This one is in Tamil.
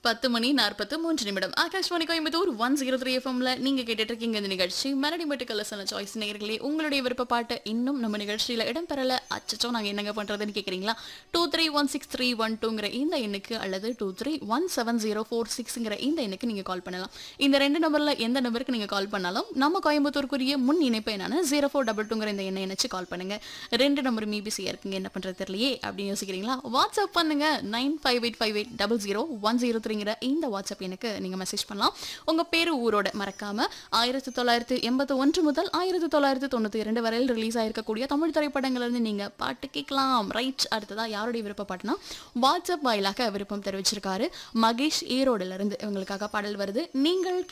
பத்து மணி நாற்பத்து மூன்று நிமிடம் Akashvani Coimbatore one zero three எஃப்எம்ல நீங்க கேட்டுட்டு இருக்கீங்க இந்த நிகழ்ச்சி மெலடி மெட்டுக்கலசன சாய்ஸ் நேயர்களே உங்களுடைய விருப்ப பாட்டு இன்னும் நம்ம நிகழ்ச்சியில இடம் பெறல அச்சச்சோ நாங்க என்னங்க பண்றதுன்னு கேக்குறீங்களா two three one six three one டூங்கிற இந்த எண்ணுக்கு அல்லது two three one seven zero four சிக்ஸ்ங்கிற இந்த எண்ணுக்கு நீங்க கால் பண்ணலாம் இந்த ரெண்டு நம்பர்ல எந்த நம்பருக்கு நீங்க கால் பண்ணாலும் நம்ம கோயம்புத்தூருக்குரிய முன் இணைப்பு என்னன்னா ஜீரோ ஃபோர் டபுள் டூங்கிற இந்த எண்ணை இணைச்சு கால் பண்ணுங்க ரெண்டு நம்பர் மீபிசியா இருக்குங்க என்ன பண்றது தெரியலையே அப்படின்னு யோசிக்கிறீங்களா வாட்ஸ்அப் பண்ணுங்க nine five eight five eight double zero one zero த்ரீங்கிற இந்த வாட்ஸ்அப் எனக்கு நீங்க மெசேஜ் பண்ணலாம் உங்க பேரு ஊரோட மறக்காம ஆயிரத்தி தொள்ளாயிரத்தி எண்பத்தி ஒன்று முதல் ஆயிரத்தி தொள்ளாயிரத்தி தொண்ணூத்தி இரண்டு வரையில் ரிலீஸ் ஆயிருக்கக்கூடிய தமிழ் திரைப்படங்கள்ல இருந்து நீங்க பாட்டு கேட்கலாம் ரைட் அடுத்ததா யாருடைய விருப்ப பாட்டுனா வாட்ஸ்அப் வாயிலாக விருப்பம் தெரிவிச்சிருக்காரு மகேஷ் ஈரோடுல இருந்து இவங்களுக்காக பாடல் வருது நீங்கள்